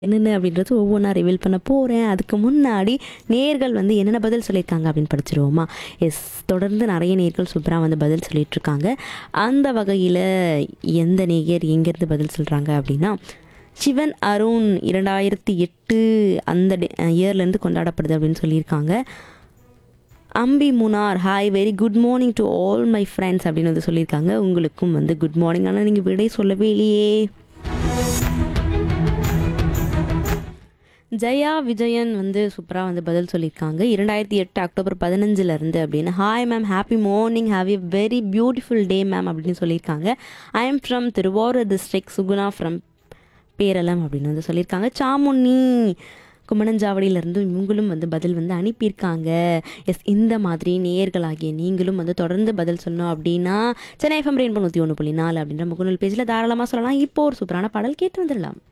என்னென்ன அப்படின்றது ஒவ்வொன்றா ரிவீல் பண்ண போகிறேன் அதுக்கு முன்னாடி நேர்கள் வந்து என்னென்ன பதில் சொல்லியிருக்காங்க அப்படின்னு படிச்சிருவோமா எஸ் தொடர்ந்து நிறைய நேர்கள் சூப்பராக வந்து பதில் சொல்லிட்டு இருக்காங்க அந்த வகையில் எந்த நேயர் எங்கேருந்து பதில் சொல்கிறாங்க அப்படின்னா சிவன் அருண் இரண்டாயிரத்தி எட்டு அந்த இயர்லேருந்து கொண்டாடப்படுது அப்படின்னு சொல்லியிருக்காங்க அம்பி Munnar hi very good morning to all my friends அப்படின்னு வந்து சொல்லியிருக்காங்க உங்களுக்கும் வந்து குட் மார்னிங் ஆனால் நீங்கள் விடை சொல்லவே இல்லையே ஜெயா விஜயன் வந்து சூப்பராக வந்து பதில் சொல்லியிருக்காங்க இரண்டாயிரத்தி எட்டு அக்டோபர் பதினஞ்சுலேருந்து அப்படின்னு hi ma'am happy morning have a very beautiful day ma'am அப்படின்னு சொல்லியிருக்காங்க I am from Thiruvarur district Suguna from Peralam அப்படின்னு வந்து சொல்லியிருக்காங்க சாமுன்னி கும்மணஞ்சாவடியிலேருந்து இவங்களும் வந்து பதில் வந்து அனுப்பியிருக்காங்க எஸ் இந்த மாதிரி நேயர்களாகிய நீங்களும் வந்து தொடர்ந்து பதில் சொன்னோம் அப்படின்னா சென்னை எஃப்எம் ரெயின்போ நூற்றி ஒன்று புள்ளி நாலு அப்படின்ற முகநூல் பேஜில் தாராளமாக சொல்லலாம் இப்போ ஒரு சூப்பரான பாடல் கேட்டு வந்துடலாம்